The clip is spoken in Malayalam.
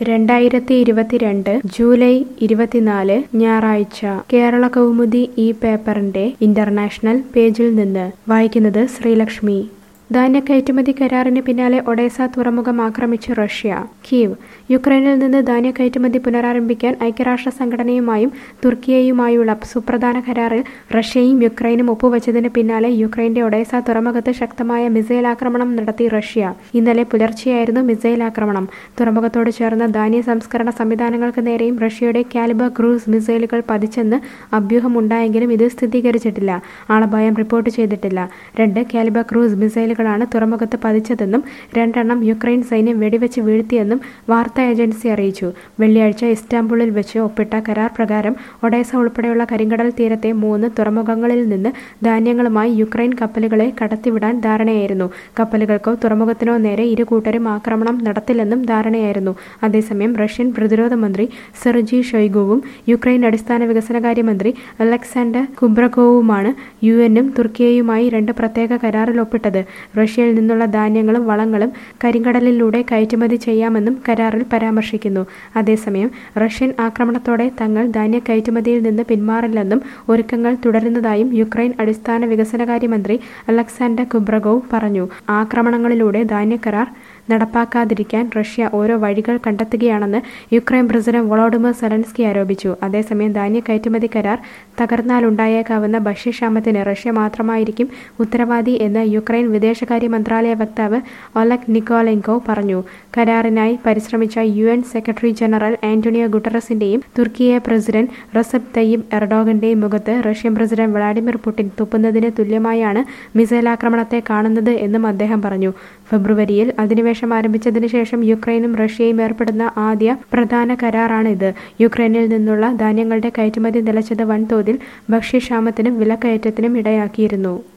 രണ്ടായിരത്തി ഇരുപത്തിരണ്ട് ജൂലൈ ഇരുപത്തിനാല് ഞായറാഴ്ച കേരള കൗമുദി ഈ പേപ്പറിന്റെ ഇന്റർനാഷണൽ പേജിൽ നിന്ന് വായിക്കുന്നത് ശ്രീലക്ഷ്മി ധാന്യ കയറ്റുമതി കരാറിന് പിന്നാലെ ഒഡേസ തുറമുഖം ആക്രമിച്ച് റഷ്യ കീവ് യുക്രൈനിൽ നിന്ന് ധാന്യ കയറ്റുമതി പുനരാരംഭിക്കാൻ ഐക്യരാഷ്ട്ര സംഘടനയുമായും തുർക്കിയയുമായുള്ള സുപ്രധാന കരാറിൽ റഷ്യയും യുക്രൈനും ഒപ്പുവച്ചതിന് പിന്നാലെ യുക്രൈന്റെ ഒഡേസ തുറമുഖത്ത് ശക്തമായ മിസൈൽ ആക്രമണം നടത്തി റഷ്യ ഇന്നലെ പുലർച്ചെയായിരുന്നു മിസൈൽ ആക്രമണം തുറമുഖത്തോട് ചേർന്ന ധാന്യ സംസ്കരണ സംവിധാനങ്ങൾക്ക് നേരെയും റഷ്യയുടെ കാലിബ ക്രൂസ് മിസൈലുകൾ പതിച്ചെന്ന് അഭ്യൂഹമുണ്ടായെങ്കിലും ഇത് സ്ഥിരീകരിച്ചിട്ടില്ല ആളപായം റിപ്പോർട്ട് ചെയ്തിട്ടില്ല രണ്ട് കാലിബ ക്രൂസ് മിസൈലുകളാണ് തുറമുഖത്ത് പതിച്ചതെന്നും രണ്ടെണ്ണം യുക്രൈൻ സൈന്യം വെടിവെച്ച് വീഴ്ത്തിയെന്നും വാർത്താ ഏജൻസി അറിയിച്ചു വെള്ളിയാഴ്ച ഇസ്താംബുളിൽ വെച്ച് ഒപ്പിട്ട കരാർ പ്രകാരം ഒഡേസ ഉൾപ്പെടെയുള്ള കരിങ്കടൽ തീരത്തെ മൂന്ന് തുറമുഖങ്ങളിൽ നിന്ന് ധാന്യങ്ങളുമായി യുക്രൈൻ കപ്പലുകളെ കടത്തിവിടാൻ ധാരണയായിരുന്നു കപ്പലുകൾക്കോ തുറമുഖത്തിനോ നേരെ ഇരു കൂട്ടരും ആക്രമണം നടത്തില്ലെന്നും ധാരണയായിരുന്നു അതേസമയം റഷ്യൻ പ്രതിരോധ മന്ത്രി സെർജി ഷൊയ്ഗുവും യുക്രൈൻ അടിസ്ഥാന വികസനകാര്യ മന്ത്രി അലക്സാണ്ടർ കുബ്രകോവുമാണ് യു എന്നും തുർക്കിയയുമായി രണ്ട് പ്രത്യേക കരാറിൽ ഒപ്പിട്ടത് റഷ്യയിൽ നിന്നുള്ള ധാന്യങ്ങളും വളങ്ങളും കരിങ്കടലിലൂടെ കയറ്റുമതി ചെയ്യാമെന്നും കരാറിൽ പരാമർശിക്കുന്നു അതേസമയം റഷ്യൻ ആക്രമണത്തോടെ തങ്ങൾ ധാന്യ കയറ്റുമതിയിൽ നിന്ന് പിന്മാറില്ലെന്നും ഒരുക്കങ്ങൾ തുടരുന്നതായും യുക്രൈൻ അടിസ്ഥാന വികസനകാര്യ മന്ത്രി അലക്സാണ്ടർ കുബ്രഗോവ് പറഞ്ഞു ആക്രമണങ്ങളിലൂടെ ധാന്യ കരാർ നടപ്പാക്കാതിരിക്കാൻ റഷ്യ ഓരോ വഴികൾ കണ്ടെത്തുകയാണെന്ന് യുക്രൈൻ പ്രസിഡന്റ് വൊളോഡിമർ സെലൻസ്കി ആരോപിച്ചു അതേസമയം ധാന്യ കയറ്റുമതി കരാർ തകർന്നാലുണ്ടായേക്കാവുന്ന ഭക്ഷ്യക്ഷാമത്തിന് റഷ്യ മാത്രമായിരിക്കും ഉത്തരവാദി എന്ന് യുക്രൈൻ വിദേശകാര്യ മന്ത്രാലയ വക്താവ് ഒലക് നിക്കോലെങ്കോ പറഞ്ഞു കരാറിനായി പരിശ്രമിച്ച U N secretary general Antonio ഗുട്ടറസിന്റെയും തുർക്കിയെ പ്രസിഡന്റ് റസബ് തയ്യിബ് എർഡോഗന്റെയും മുഖത്ത് റഷ്യൻ പ്രസിഡന്റ് വ്ളാഡിമിർ പുടിൻ തുപ്പുന്നതിന് തുല്യമായാണ് മിസൈൽ ആക്രമണത്തെ കാണുന്നത് എന്നും അദ്ദേഹം പറഞ്ഞു ഫെബ്രുവരിയിൽ അധിനിവേശം ആരംഭിച്ചതിന് ശേഷം യുക്രൈനും റഷ്യയും ഏർപ്പെടുന്ന ആദ്യ പ്രധാന കരാറാണിത് യുക്രൈനിൽ നിന്നുള്ള ധാന്യങ്ങളുടെ കയറ്റുമതി നിലച്ചത് വൻതോതിൽ ഭക്ഷ്യക്ഷാമത്തിനും വിലക്കയറ്റത്തിനും ഇടയാക്കിയിരുന്നു